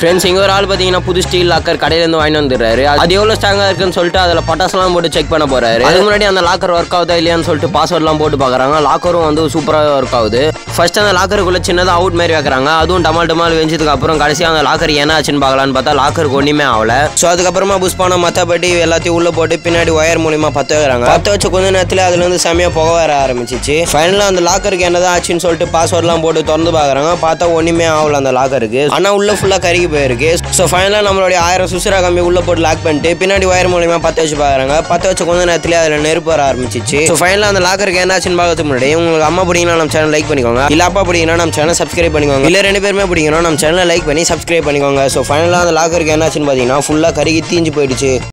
friends இங்க ஒரு ஆள் பார்த்தீங்கன்னா புது ஸ்டீல் லாக்கர் கடையிலேருந்து வாங்கி வந்துடுறாரு அது எவ்வளோ ஸ்ட்ராங்காக இருக்குன்னு சொல்லிட்டு அதில் பட்டாசுலாம் போட்டு செக் பண்ண போறாரு அதுக்கு முன்னாடி அந்த லாக்கர் ஒர்க் ஆகுதா இல்லையான்னு சொல்லிட்டு பாஸ்வேர்ட்லாம் போட்டு பார்க்குறாங்க லாக்கரும் வந்து சூப்பராக ஒர்க் ஆகுது ஃபர்ஸ்ட் அந்த லாக்கருக்குள்ள சின்னதாக அவுட் மாதிரி வைக்கிறாங்க அதுவும் டமால் டமால் வெஞ்சதுக்கு அப்புறம் கடைசியாக அந்த லாக்கர் என்ன ஆச்சுன்னு பார்க்கலான்னு பார்த்தா லாக்கருக்கு ஒன்றுமே ஆகல ஸோ அதுக்கப்புறமா புஷ் பண்ண மற்றபடி எல்லாத்தையும் உள்ள போட்டு பின்னாடி ஒயர் மூலியமா பற்ற வைக்கிறாங்க பற்ற வச்ச கொஞ்ச நேரத்தில் அதுல இருந்து செமையா புகை வர ஆரம்பிச்சிச்சு ஃபைனலாக அந்த லாக்கருக்கு என்னதான் ஆச்சுன்னு சொல்லிட்டு பாஸ்வேர்ட்லாம் போட்டு திறந்து பார்க்குறாங்க பார்த்தா ஒன்றுமே ஆகல அந்த லாக்கருக்கு ஆனால் உள்ள ஃபுல்லாக கருகி போயிருக்கு ஸோ ஃபைனலாக நம்மளுடைய ஆயிரம் சுசுரா கம்பி உள்ள போட்டு லாக் பண்ணிட்டு பின்னாடி ஒயர் மூலியமா பற்ற வச்சு பார்க்குறாங்க பற்ற வச்ச கொஞ்ச நேரத்தில் அதில் நெருப்பு வர ஆரம்பிச்சிச்சு ஸோ ஃபைனலாக அந்த லாக்கருக்கு என்னாச்சுன்னு பார்க்கறதுக்கு முன்னாடி உங்களுக்கு அம்மா பிடிங்கன்னா நம்ம சேனல் லைக் பண்ணிக்கோங்க இல்லை அப்பா பிடிங்கன்னா நம்ம சேனல் சப்ஸ்கிரைப் பண்ணிக்கோங்க இல்லை ரெண்டு பேருமே பிடிக்கணும் நம்ம சேனலை லைக் பண்ணி சப்ஸ்கிரைப் பண்ணிக்கோங்க ஸோ ஃபைனலாக அந்த லாக்கருக்கு என்னாச்சுன்னு பார்த்தீங்கன்னா ஃபுல்லாக கருகி தீஞ்சு போயிடுச்சு